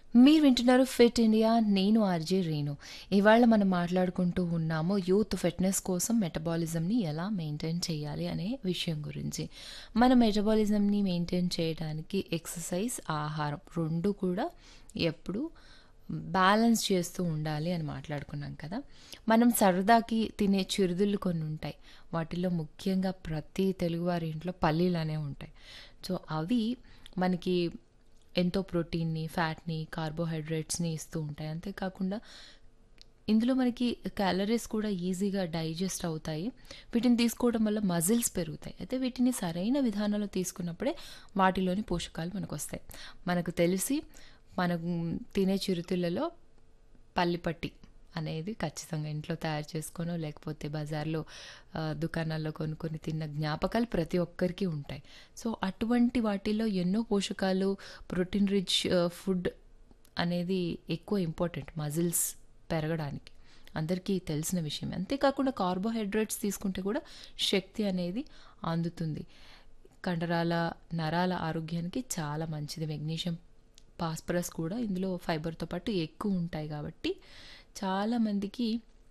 మీరు వింటున్నారు fit India నేను ఆర్జే రేణు ఇవాళ మనం మాట్లాడుకుంటూ ఉన్నాము యూత్ ఫిట్నెస్ కోసం మెటబాలిజంని ఎలా మెయింటైన్ చేయాలి అనే విషయం గురించి మన మెటబాలిజంని మెయింటైన్ చేయడానికి ఎక్సర్సైజ్ ఆహారం రెండు కూడా ఎప్పుడు బ్యాలెన్స్ చేస్తూ ఉండాలి అని మాట్లాడుకున్నాం కదా మనం సరదాకి తినే చిరుదులు కొన్ని ఉంటాయి వాటిలో ముఖ్యంగా ప్రతి తెలుగువారి ఇంట్లో పల్లీలు అనేవి ఉంటాయి సో అవి మనకి ఎంతో ప్రోటీన్ని ఫ్యాట్ని కార్బోహైడ్రేట్స్ని ఇస్తూ ఉంటాయి అంతేకాకుండా ఇందులో మనకి క్యాలరీస్ కూడా ఈజీగా డైజెస్ట్ అవుతాయి వీటిని తీసుకోవడం వల్ల మజిల్స్ పెరుగుతాయి అయితే వీటిని సరైన విధానంలో తీసుకున్నప్పుడే వాటిలోని పోషకాలు మనకు వస్తాయి మనకు తెలిసి మనం తినే చిరుతిళ్ళలో పల్లిపట్టి అనేది ఖచ్చితంగా ఇంట్లో తయారు చేసుకోనో లేకపోతే బజార్లో ఆ, దుకాణాల్లో కొనుక్కొని తిన్న జ్ఞాపకాలు ప్రతి ఒక్కరికి ఉంటాయి సో అటువంటి వాటిలో ఎన్నో పోషకాలు ప్రోటీన్ రిచ్ ఫుడ్ అనేది ఎక్కువ ఇంపార్టెంట్ మజిల్స్ పెరగడానికి అందరికీ తెలిసిన విషయం అంతేకాకుండా కార్బోహైడ్రేట్స్ తీసుకుంటే కూడా శక్తి అనేది అందుతుంది కండరాల నరాల ఆరోగ్యానికి చాలా మంచిది మెగ్నీషియం పాస్పరస్ కూడా ఇందులో ఫైబర్తో పాటు ఎక్కువ ఉంటాయి కాబట్టి చాలామందికి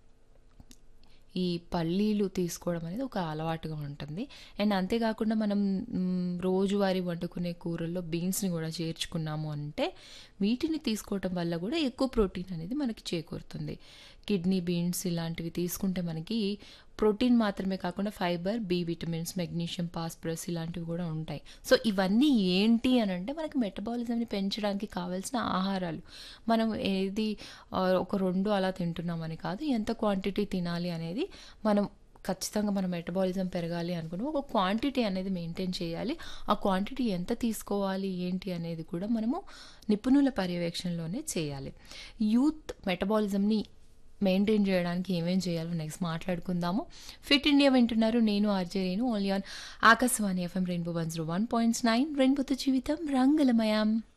ఈ పల్లీలు తీసుకోవడం అనేది ఒక అలవాటుగా ఉంటుంది అండ్ అంతేకాకుండా మనం మ్, రోజువారీ వండుకునే కూరల్లో బీన్స్ని కూడా చేర్చుకున్నాము అంటే వీటిని తీసుకోవటం వల్ల కూడా ఎక్కువ ప్రోటీన్ అనేది మనకి చేకూరుతుంది కిడ్నీ బీన్స్ ఇలాంటివి తీసుకుంటే మనకి ప్రోటీన్ మాత్రమే కాకుండా fibre B vitamins magnesium phosphorus ఇలాంటివి కూడా ఉంటాయి సో ఇవన్నీ ఏంటి అని అంటే మనకి మెటబాలిజంని పెంచడానికి కావాల్సిన ఆహారాలు మనం ఏది ఆ, ఒక రెండు అలా తింటున్నామని కాదు ఎంత క్వాంటిటీ తినాలి అనేది మనం ఖచ్చితంగా మన మెటబాలిజం పెరగాలి అనుకుని ఒక క్వాంటిటీ అనేది మెయింటైన్ చేయాలి ఆ క్వాంటిటీ ఎంత తీసుకోవాలి ఏంటి అనేది కూడా మనము నిపుణుల పర్యవేక్షణలోనే చేయాలి యూత్ మెటబాలిజంని మెయింటైన్ చేయడానికి ఏమేం చేయాలో నెక్స్ట్ మాట్లాడుకుందాము ఫిట్ ఇండియా వింటున్నారు నేను RJ Renu only on Akashvani FM rainbow one zero one points nine రెయిన్బోతో జీవితం రంగులమయం